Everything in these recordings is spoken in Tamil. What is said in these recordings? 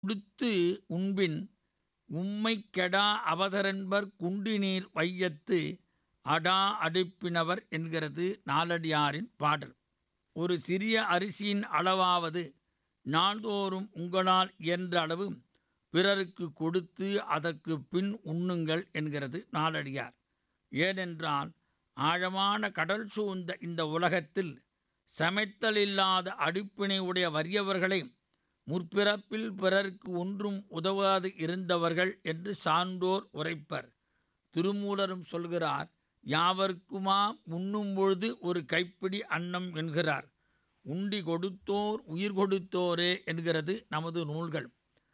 உடுத்து உண்பின் உம்மைக் கெடா அவதரென்பர் குண்டிநீர் வையத்து அடா அடுப்பினவர் என்கிறது நாலடியாரின் பாடல் ஒரு சிறிய அரிசியின் அளவாவது நாள்தோறும் உங்களால் இயன்ற அளவு பிறருக்கு கொடுத்து அதற்கு பின் உண்ணுங்கள் என்கிறது நாலடியார் ஏனென்றால் ஆழமான கடல் சூழ்ந்த இந்த உலகத்தில் சமைத்தலில்லாத அடுப்பினை உடைய வறியவர்களை முற்பிறப்பில் பிறருக்கு ஒன்றும் உதவாது இருந்தவர்கள் என்று சான்றோர் உரைப்பர் திருமூலரும் சொல்கிறார் யாவர்க்குமா உண்ணும் பொழுது ஒரு கைப்பிடி அன்னம் என்கிறார் உண்டி கொடுத்தோர் உயிர் கொடுத்தோரே என்கிறது நமது நூல்கள்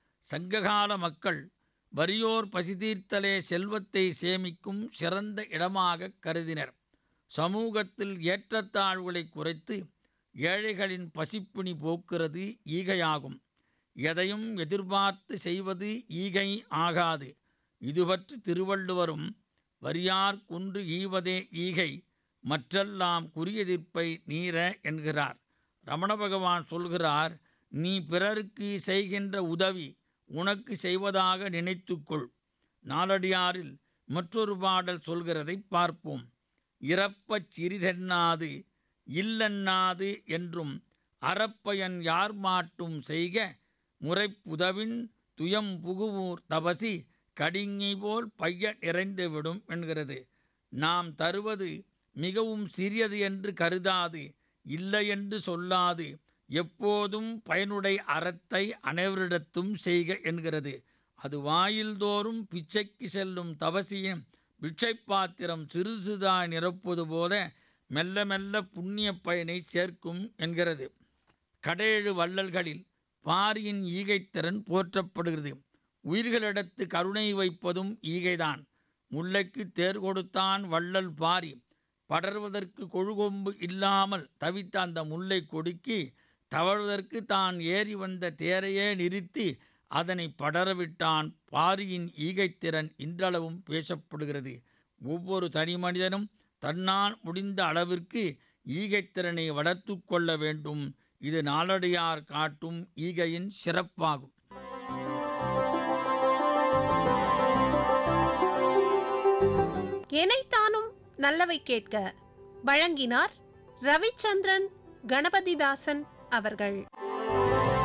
சங்ககால மக்கள் வறியோர் பசிதீர்த்தலே செல்வத்தை சேமிக்கும் சிறந்த இடமாக கருதினர் சமூகத்தில் ஏற்றத்தாழ்வுகளை குறைத்து ஏழைகளின் பசிப்பிணி போக்குறது ஈகையாகும் எதையும் எதிர்பார்த்து செய்வது ஈகை ஆகாது இது பற்றி திருவள்ளுவரும் வரியார் குன்று ஈவதே ஈகை மற்றெல்லாம் குறியெதிர்ப்பை நீர என்கிறார் ரமண பகவான் சொல்கிறார் நீ பிறருக்கு செய்கின்ற உதவி உனக்கு செய்வதாக நினைத்துக்கொள் நாலடியாரில் மற்றொரு பாடல் சொல்கிறதை பார்ப்போம் இறப்பச் சிறிதென்னாது இல்லன்னாது என்றும் அறப்பயன் யார் மாட்டும் செய்க முறைப்புதவின் துயம் புகுவூர் தபசி கடிங்கை போல் பைய நிறைந்துவிடும் என்கிறது நாம் தருவது மிகவும் சிறியது என்று கருதாது இல்லை என்று சொல்லாது எப்போதும் பயனுடை அறத்தை அனைவரிடத்தும் செய்க என்கிறது அது வாயில்தோறும் பிச்சைக்கு செல்லும் தவசியின் பிட்சை பாத்திரம் சிறுசுதாய் நிரப்புவது போல மெல்ல மெல்ல புண்ணிய பயனை சேர்க்கும் என்கிறது கடேழு வள்ளல்களில் பாரியின் ஈகைத்திறன் போற்றப்படுகிறது உயிர்களிடத்து கருணை வைப்பதும் ஈகைதான் முல்லைக்கு தேர் கொடுத்தான் வள்ளல் பாரி படர்வதற்கு கொழுகொம்பு இல்லாமல் தவித்த அந்த முல்லை கொடுக்கி தவழ்வதற்கு தான் ஏறி வந்த தேரையே நிறுத்தி அதனை படரவிட்டான் பாரியின் ஈகைத்திறன் இன்றளவும் பேசப்படுகிறது ஒவ்வொரு தனி மனிதனும் தன்னால் முடிந்த அளவிற்கு ஈகைத்திறனை வளர்த்து கொள்ள வேண்டும் இது நாளடியார் காட்டும் ஈகையின் சிறப்பாகும் எனைத்தானும் நல்லவை கேட்க வழங்கினார் ரவிச்சந்திரன் கணபதிதாசன் அவர்கள்